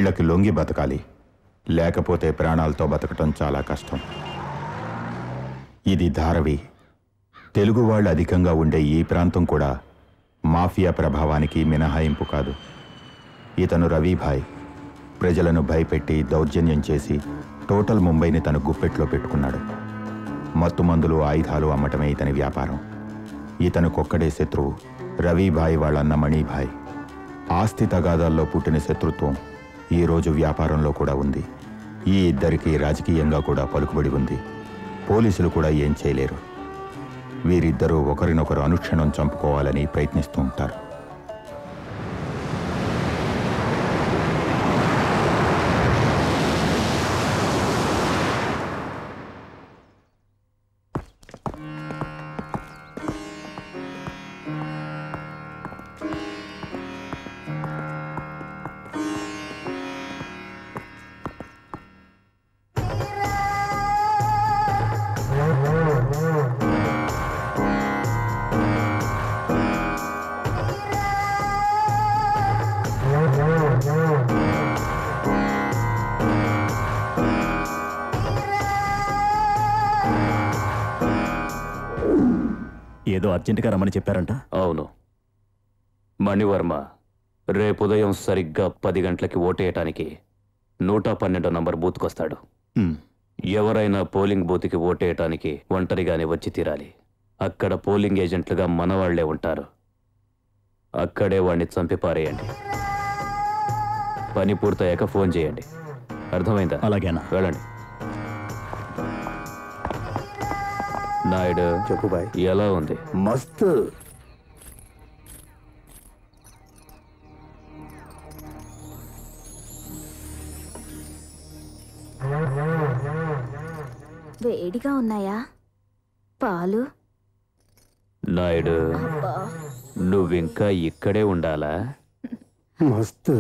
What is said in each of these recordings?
వీళ్ళకి లొంగి బతకాలి లేకపోతే ప్రాణాలతో బతకటం చాలా కష్టం ఇది ధారవి తెలుగు వాళ్ళు అధికంగా ఉండే ఈ ప్రాంతం కూడా మాఫియా ప్రభావానికి మినహాయింపు కాదు ఇతను రవిభాయ్ ప్రజలను భయపెట్టి దౌర్జన్యం చేసి టోటల్ ముంబైని తన గుప్పెట్లో పెట్టుకున్నాడు మత్తుమందులు ఆయుధాలు అమ్మటమే ఇతని వ్యాపారం ఇతనుకొక్కడే శత్రువు రవిభాయ్ వాళ్ళన్న మణిభాయ్ ఆస్తి తగాదాల్లో పుట్టిన శత్రుత్వం ఈరోజు వ్యాపారంలో కూడా ఉంది ఈ ఇద్దరికి రాజకీయంగా కూడా పలుకుబడి ఉంది పోలీసులు కూడా ఏం చేయలేరు వీరిద్దరూ ఒకరినొకరు అనుక్షణం చంపుకోవాలని ప్రయత్నిస్తూ ఉంటారు ఏదో అర్జెంటుగా రమ్మని చెప్పారంట అవును మణివర్మ రేపు ఉదయం సరిగ్గా పది గంటలకి ఓటేయటానికి నూట పన్నెండో నంబర్ బూత్కొస్తాడు హ్మ్. ఎవరైనా పోలింగ్ బూత్కి ఓటేయటానికి ఒంటరిగానే వచ్చి తీరాలి అక్కడ పోలింగ్ ఏజెంట్లుగా మనవాళ్లే ఉంటారు అక్కడే వాణ్ణి చంపి పారేయండి పని పూర్తయ్యాక ఫోన్ చేయండి అర్థమైందా అలాగేనా వెళ్ళండి నాయుడు చెప్పు బాయ్ ఎలా ఉంది మస్తు వేడిగా ఉన్నాయా పాలు నాయుడు అబ్బా నువ్వింకా ఇక్కడే ఉండాలా మస్తు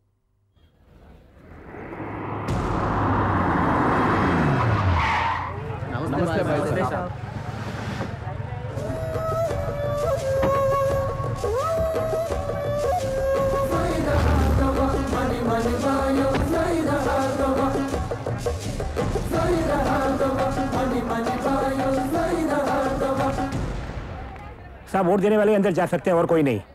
साहब वोट देने वाले अंदर जा सकते हैं और कोई नहीं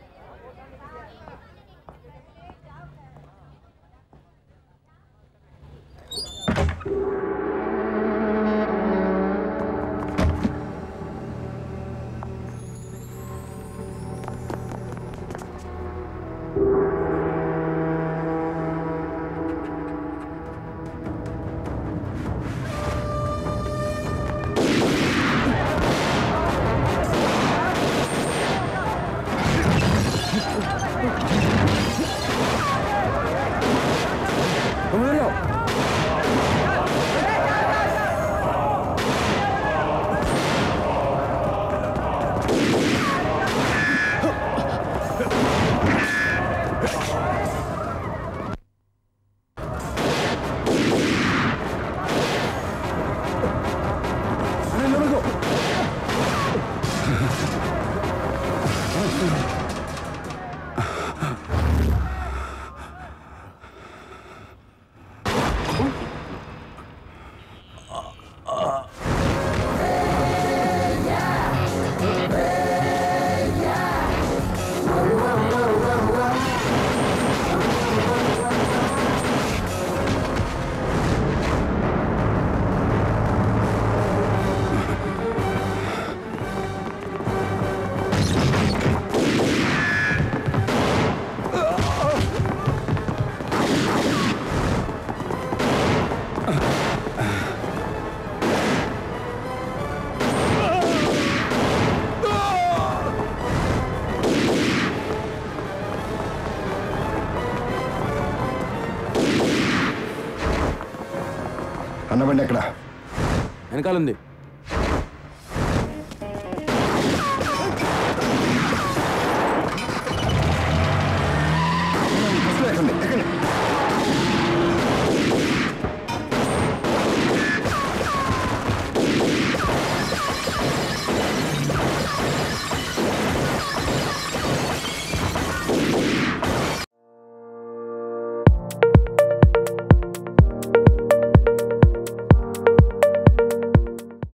అన్నబండి ఎక్కడ వెనకాలంది